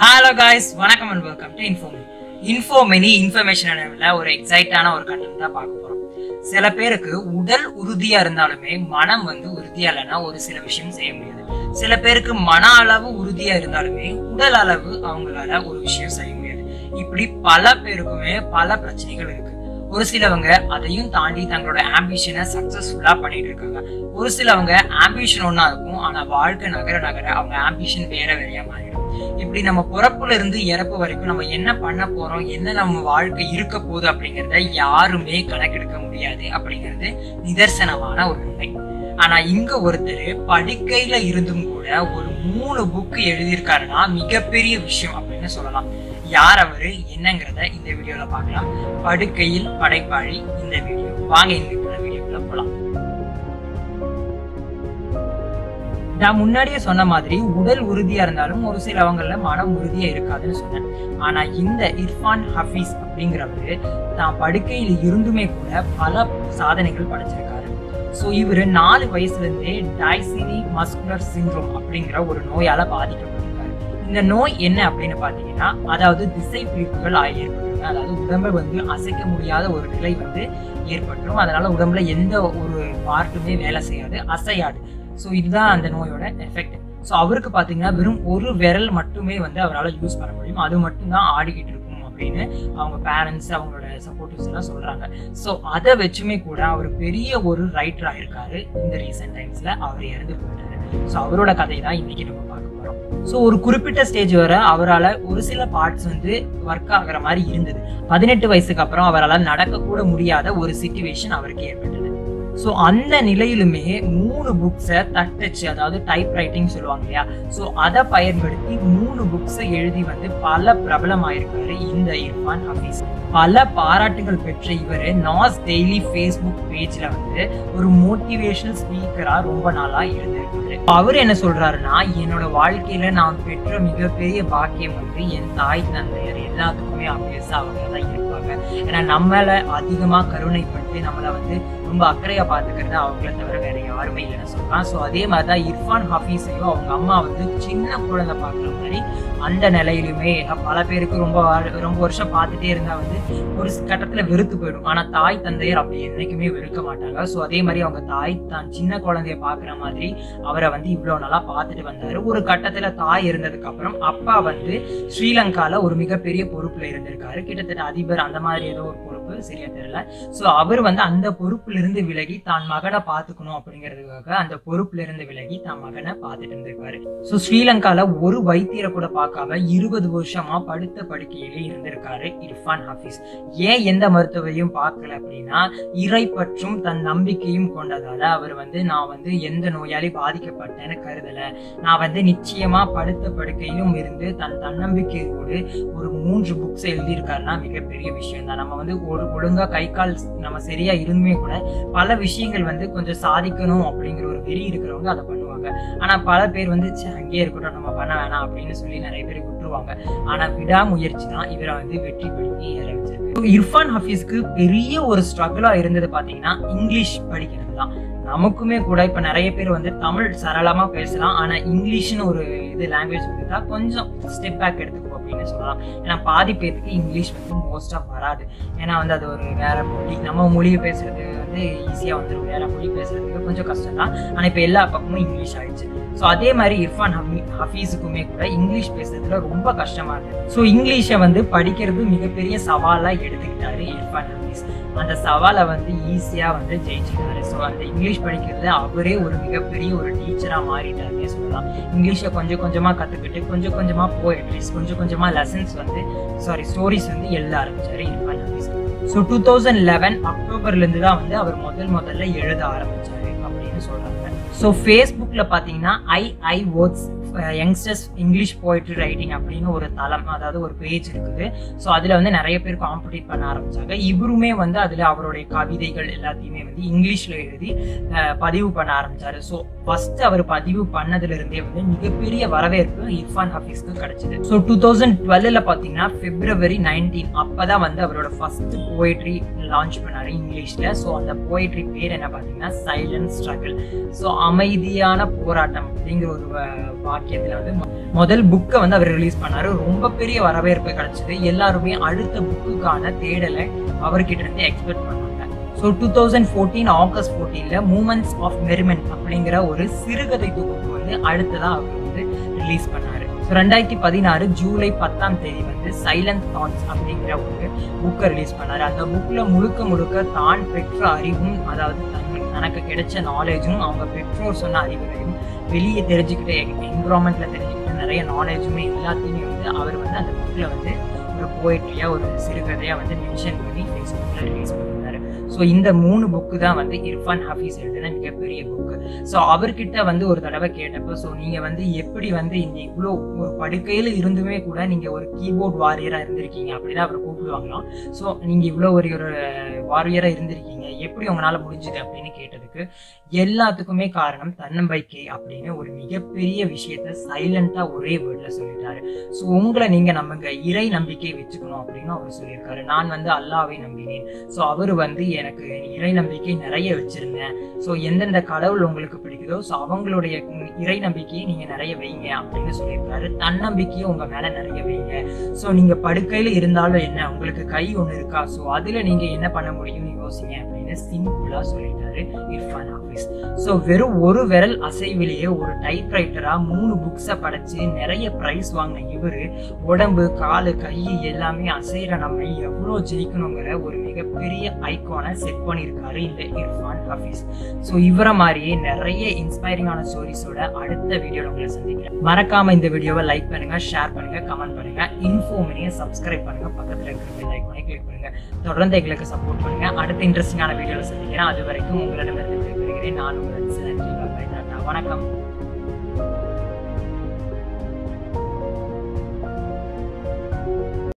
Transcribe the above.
hello guys வணக்கம் and welcome to இன்ஃபோமி இன்ஃபோமினி இன்ஃபர்மேஷன் ஒரு எக்ஸைட்டான ஒரு கண்டென்ட் தான் பார்க்க போறோம் சில பேருக்கு உடல் உறுதியா இருந்தாலுமே மனம் வந்து உறுதியா இல்லைன்னா ஒரு சில விஷயம் செய்ய முடியாது சில பேருக்கு மன அளவு உறுதியா இருந்தாலுமே உடல் அளவு அவங்களால ஒரு விஷயம் செய்ய முடியாது இப்படி பல பேருக்குமே பல பிரச்சனைகள் இருக்கு ஒரு சிலவங்க அதையும் தாண்டி தங்களோட ஆம்பிஷனை சக்சஸ்ஃபுல்லா பண்ணிட்டு இருக்காங்க ஒரு சிலவங்க ஆம்பிஷன் ஒன்னா இருக்கும் ஆனா வாழ்க்கை நகர நகர அவங்க ஆம்பிஷன் வேற வேறையா மாறிடும் இப்படி நம்ம பிறப்புல இருந்து இறப்பு வரைக்கும் நம்ம என்ன பண்ண போறோம் என்ன நம்ம வாழ்க்கை இருக்க போகுது அப்படிங்கறத யாருமே கணக்கெடுக்க முடியாது அப்படிங்கிறது நிதர்சனமான ஒரு உண்மை ஆனா இங்க ஒருத்தர் படுக்கையில இருந்தும் கூட ஒரு மூணு புக் எழுதியிருக்காருன்னா மிகப்பெரிய விஷயம் அப்படின்னு சொல்லலாம் யார் அவரு என்னங்கிறத இந்த வீடியோல பார்க்கலாம் படுக்கையில் படைப்பாளி இந்த வீடியோ வாங்க இந்த வீடியோக்குள்ள போலாம் நான் முன்னாடியே சொன்ன மாதிரி உடல் உறுதியா இருந்தாலும் ஒரு சிலவங்கள மனம் உறுதியா இருக்காதுன்னு சொன்னேன் ஆனா இந்த இர்ஃபான் ஹஃபீஸ் அப்படிங்கிறவரு தான் படுக்கையில் இருந்துமே கூட பல சாதனைகள் படைச்சிருக்காரு ஸோ இவர் நாலு வயசுல இருந்தே டைசினி மஸ்குலர் சிண்ட்ரோம் அப்படிங்கிற ஒரு நோயால பாதிக்கப்பட்டிருக்காரு இந்த நோய் என்ன அப்படின்னு பாத்தீங்கன்னா அதாவது திசை பிரிப்புகள் ஆகியிருப்பாங்க அதாவது உடம்பை வந்து அசைக்க முடியாத ஒரு நிலை வந்து ஏற்பட்டுரும் அதனால உடம்புல எந்த ஒரு பார்ட்டுமே வேலை செய்யாது அசையாது ஸோ இதுதான் அந்த நோயோட எஃபெக்ட் ஸோ அவருக்கு பார்த்தீங்கன்னா வெறும் ஒரு விரல் மட்டுமே வந்து அவரால் யூஸ் பண்ண முடியும் அது மட்டும்தான் ஆடிக்கிட்டு இருக்கும் அப்படின்னு அவங்க பேரண்ட்ஸ் அவங்களோட சப்போர்ட்டிவ்ஸ் எல்லாம் சொல்றாங்க ஸோ அதை வச்சுமே கூட அவர் பெரிய ஒரு ரைட்டராக இருக்காரு இந்த ரீசெண்ட் டைம்ஸ்ல அவர் இறந்து போயிட்டாரு ஸோ அவரோட கதை தான் இன்னைக்கு நம்ம பார்க்க போறோம் ஸோ ஒரு குறிப்பிட்ட ஸ்டேஜ் வரை அவரால் ஒரு சில பார்ட்ஸ் வந்து ஒர்க் ஆகுற மாதிரி இருந்தது பதினெட்டு வயசுக்கு அப்புறம் அவரால் நடக்க கூட முடியாத ஒரு சுச்சுவேஷன் அவருக்கு ஏற்பட்டது ஸோ அந்த நிலையிலுமே மூணு புக்ஸை தட்டச்சு அதாவது டைப் ரைட்டிங் சொல்லுவாங்க இல்லையா ஸோ அதை பயன்படுத்தி மூணு புக்ஸை எழுதி வந்து பல பிரபலமாயிருக்காரு இந்த இர்ஃபான் ஹஃபீஸ் பல பாராட்டுகள் பெற்ற இவர் நாஸ் டெய்லி ஃபேஸ்புக் பேஜ்ல வந்து ஒரு மோட்டிவேஷனல் ஸ்பீக்கரா ரொம்ப நாளா இருந்திருக்காரு அவர் என்ன சொல்றாருன்னா என்னோட வாழ்க்கையில நான் பெற்ற மிகப்பெரிய பாக்கியம் வந்து என் தாய் தந்தையர் எல்லாத்துக்குமே ஆப்வியஸா அவங்க தான் இருப்பாங்க ஏன்னா நம்மள அதிகமா கருணைப்பட்டு நம்மளை வந்து ரொம்ப அக்கறையா பாத்துக்கிறது அவங்கள தவிர வேற யாருமே இல்லைன்னு சொல்றான் ஸோ அதே மாதிரி தான் இர்ஃபான் ஹஃபீஸையும் அவங்க அம்மா வந்து சின்ன குழந்தை பார்க்குற மாதிரி அந்த நிலையிலுமே பல பேருக்கு ரொம்ப ரொம்ப வருஷம் பார்த்துட்டே இருந்தா வந்து ஒரு கட்டத்துல வெறுத்து போயிடும் ஆனா தாய் தந்தையர் அப்படி என்னைக்குமே வெறுக்க மாட்டாங்க ஸோ அதே மாதிரி அவங்க தாய் தான் சின்ன குழந்தைய பாக்குற மாதிரி அவரை வந்து இவ்வளவு நாளா பார்த்துட்டு வந்தாரு ஒரு கட்டத்துல தாய் இருந்ததுக்கு அப்புறம் அப்பா வந்து ஸ்ரீலங்கால ஒரு மிகப்பெரிய பொறுப்புல இருந்திருக்காரு கிட்டத்தட்ட அதிபர் அந்த மாதிரி ஏதோ ஒரு பொறுப்பு சரியா தெரியல ஸோ அவர் வந்து அந்த பொறுப்புல இருந்து விலகி தான் மகனை பார்த்துக்கணும் அப்படிங்கிறதுக்காக அந்த பொறுப்புல இருந்து விலகி தான் மகனை பார்த்துட்டு இருந்திருக்காரு ஸோ ஸ்ரீலங்கால ஒரு வைத்தியரை கூட பார்க்காம இருபது வருஷமா படுத்த படுக்கையிலே இருந்திருக்காரு இர்ஃபான் ஹஃபீஸ் ஏன் எந்த மருத்துவரையும் பார்க்கல அப்படின்னா இறை பற்றும் தன் நம்பிக்கையும் கொண்டதால அவர் வந்து நான் வந்து எந்த நோயாளி பாதிக்கப்பட்டேன்னு கருதல நான் வந்து நிச்சயமா படுத்த படுக்கையிலும் இருந்து தன் தன்னம்பிக்கையோடு ஒரு மூன்று புக்ஸ் எழுதியிருக்காருன்னா மிகப்பெரிய விஷயம் தான் நம்ம வந்து ஒரு ஒழுங்கா கை கால் நம்ம சரியா இருந்துமே கூட பல விஷயங்கள் வந்து கொஞ்சம் சாதிக்கணும் அப்படிங்கிற ஒரு வெறி இருக்கிறவங்க அதை பண்ணுவாங்க ஆனா பல பேர் வந்து அங்கேயே இருக்கட்டும் நம்ம பண்ண வேணாம் அப்படின்னு சொல்லி நிறைய பேர் விட்டுருவாங்க ஆனா விடாமுயற்சி தான் இவரை வந்து வெற்றி பண்ணி ஏற வச்சிருக்கு இர்ஃபான் ஹஃபீஸ்க்கு பெரிய ஒரு ஸ்ட்ரகிளா இருந்தது பாத்தீங்கன்னா இங்கிலீஷ் படிக்கிறது தான் நமக்குமே கூட இப்ப நிறைய பேர் வந்து தமிழ் சரளமா பேசலாம் ஆனா இங்கிலீஷ்னு ஒரு இது லாங்குவேஜ் வந்துட்டா கொஞ்சம் ஸ்டெப் பேக் எடுத்துக்கும் அப்படின்னு சொல்லலாம் ஏன்னா பாதி பேருக்கு இங்கிலீஷ் வந்து மோஸ்டா வராது ஏன்னா வந்து அது ஒரு வேற மொழி நம்ம மொழியை பேசுறது வந்து ஈஸியா வந்துடும் வேற மொழி பேசுறதுக்கு கொஞ்சம் கஷ்டம் தான் ஆனா இப்ப எல்லா பக்கமும் இங்கிலீஷ் ஆயிடுச்சு ஸோ அதே மாதிரி இர்ஃபான் ஹமி ஹஃபீஸுக்குமே கூட இங்கிலீஷ் பேசுறதுல ரொம்ப கஷ்டமா இருக்கு ஸோ இங்கிலீஷை வந்து படிக்கிறது மிகப்பெரிய சவாலா எடுத்துக்கிட்டாரு இர்ஃபான் ஹஃபீஸ் அந்த சவாலை வந்து ஈஸியா வந்து ஜெயிச்சுட்டாரு ஸோ அந்த இங்கிலீஷ் படிக்கிறது அவரே ஒரு மிகப்பெரிய ஒரு டீச்சரா மாறிட்டாருன்னே சொல்லலாம் இங்கிலீஷை கொஞ்சம் கொஞ்சமா கத்துக்கிட்டு கொஞ்சம் கொஞ்சமா போயட்ரிஸ் கொஞ்சம் கொஞ்சமா லெசன்ஸ் வந்து சாரி ஸ்டோரிஸ் வந்து எழுத ஆரம்பிச்சாரு Irfan Hafeez so two thousand eleven அக்டோபர்ல இருந்து தான் வந்து அவர் முதல் முதல்ல எழுத ஆரம்பிச்சாரு அப்படின்னு சொல்றாங்க ஸோ ஃபேஸ்புக்கில் பார்த்தீங்கன்னா I I words youngsters English poetry writing அப்படின்னு ஒரு தளம் அதாவது ஒரு பேஜ் இருக்குது ஸோ அதில் வந்து நிறைய பேர் காம்படிட் பண்ண ஆரம்பிச்சாங்க இவருமே வந்து அதில் அவருடைய கவிதைகள் எல்லாத்தையுமே வந்து இங்கிலீஷில் எழுதி பதிவு பண்ண ஆரம்பிச்சாரு ஸோ ஃபர்ஸ்ட் அவர் பதிவு பண்ணதுல இருந்தே வந்து மிகப்பெரிய வரவேற்பு இர்ஃபான் ஹஃபீஸ்க்கு கிடைச்சது ஸோ டூ தௌசண்ட் டுவெல்ல பார்த்தீங்கன்னா பிப்ரவரி நைன்டீன் அப்பதான் வந்து அவரோட ஃபர்ஸ்ட் போயட்ரி லான்ச் பண்ணாரு இங்கிலீஷ்ல ஸோ அந்த போயட்ரி பேர் என்ன பார்த்தீங்கன்னா சைலண்ட் ஸ்ட்ரகிள் ஸோ அமைதியான போராட்டம் அப்படிங்கிற ஒரு வாக்கியத்துல வந்து மொ- முதல் புக்கை வந்து அவர் ரிலீஸ் பண்ணாரு ரொம்ப பெரிய வரவேற்பு கிடைச்சது எல்லாருமே அடுத்த புக்குக்கான தேடலை அவர்கிட்ட இருந்து எக்ஸ்பெக்ட் பண்ணாங்க so two thousand fourteen August ஃபோர்டீனில் மூமெண்ட்ஸ் ஆஃப் மெரிமெண்ட் அப்படிங்கிற ஒரு சிறுகதை தொகுப்பு வந்து அடுத்ததாக அவர் வந்து ரிலீஸ் பண்ணாரு ஸோ ரெண்டாயிரத்தி பதினாறு ஜூலை பத்தாம் தேதி வந்து சைலண்ட் தாட்ஸ் அப்படிங்கிற ஒரு புக்கை ரிலீஸ் பண்ணாரு அந்த புக்கில் முழுக்க முழுக்க தான் பெற்ற அறிவும் அதாவது தன் தனக்கு கிடைச்ச நாலேஜும் அவங்க பெற்றோர் சொன்ன அறிவுகளையும் வெளியே தெரிஞ்சுக்கிட்ட என்விரான்மெண்ட்ல தெரிஞ்சுக்கிட்ட நிறைய நாலேஜுமே எல்லாத்தையுமே வந்து அவர் வந்து அந்த புக்கில் வந்து ஒரு போயிட்ரியா ஒரு சிறுகதையா வந்து மென்ஷன் பண்ணி ஃபேஸ்புக்கில் ரிலீஸ் பண்ணியிருந்தாரு ஸோ இந்த மூணு புக்கு தான் வந்து இர்ஃபான் ஹஃபீஸ் எழுதின மிகப்பெரிய புக்கு ஸோ அவர்கிட்ட வந்து ஒரு தடவை கேட்டப்போ ஸோ நீங்கள் வந்து எப்படி வந்து இந்த இவ்வளோ ஒரு படுக்கையில் இருந்துமே கூட நீங்கள் ஒரு கீபோர்ட் வாரியராக இருந்திருக்கீங்க அப்படின்னு அவர் கூப்பிடுவாங்களாம் ஸோ நீங்கள் இவ்வளோ ஒரு ஒரு வாரியராக இருந்திருக்கீங்க எப்படி உங்களால் முடிஞ்சுது அப்படின்னு கேட்டதுக்கு எல்லாத்துக்குமே காரணம் தன்னம்பிக்கை அப்படின்னு ஒரு மிகப்பெரிய விஷயத்த சைலண்டா ஒரே வேர்ட்ல சொல்லிட்டாரு ஸோ உங்களை நீங்க நம்புங்க இறை நம்பிக்கை வச்சுக்கணும் அப்படின்னு அவர் சொல்லியிருக்காரு நான் வந்து அல்லாவை நம்பினேன் ஸோ அவர் வந்து எனக்கு இறை நம்பிக்கை நிறைய வச்சிருந்தேன் ஸோ எந்தெந்த கடவுள் உங்களுக்கு பிடிக்குதோ ஸோ அவங்களுடைய இறை நம்பிக்கையை நீங்க நிறைய வைங்க அப்படின்னு சொல்லியிருக்காரு தன்னம்பிக்கையை உங்க மேல நிறைய வைங்க ஸோ நீங்க படுக்கையில இருந்தாலும் என்ன உங்களுக்கு கை ஒன்று இருக்கா ஸோ அதுல நீங்க என்ன பண்ண முடியும்னு யோசிங்க அப்படின்னு சிம்பிளா சொல்லிட்டாரு இர்ஃபான் ஹாஃபிஸ் ஸோ வெறும் ஒரு விரல் அசைவிலேயே ஒரு டைப் ரைட்டரா மூணு புக்ஸை படைச்சு நிறைய ப்ரைஸ் வாங்கின இவரு உடம்பு காலு கை எல்லாமே அசைகிற நம்ம எவ்வளோ ஜெயிக்கணுங்கிற ஒரு மிகப்பெரிய ஐக்கானை செட் பண்ணியிருக்காரு இந்த இர்ஃபான் ஹஃபீஸ் ஸோ இவரை மாதிரியே நிறைய இன்ஸ்பைரிங்கான ஸ்டோரிஸோட அடுத்த வீடியோவில் உங்களை சந்திக்கிறேன் மறக்காம இந்த வீடியோவை லைக் பண்ணுங்க ஷேர் பண்ணுங்க கமெண்ட் பண்ணுங்க இன்ஃபோ மணியை சப்ஸ்கிரைப் பண்ணுங்க பக்கத்தில் இருக்கிற பெல் ஐக்கானை கிளிக் பண்ணுங்க தொடர்ந்து எங்களுக்கு சப்போர்ட் பண்ணுங்க அடுத்த இன்ட்ரெஸ்டிங்கான வீடியோவில் சந்திக்கிறேன் அது வரைக்கும் உங்களிடமிருந்து விடைபெறுகிறேன் நான் உங்கள் நன்றி பாய் டாட்டா வணக்கம்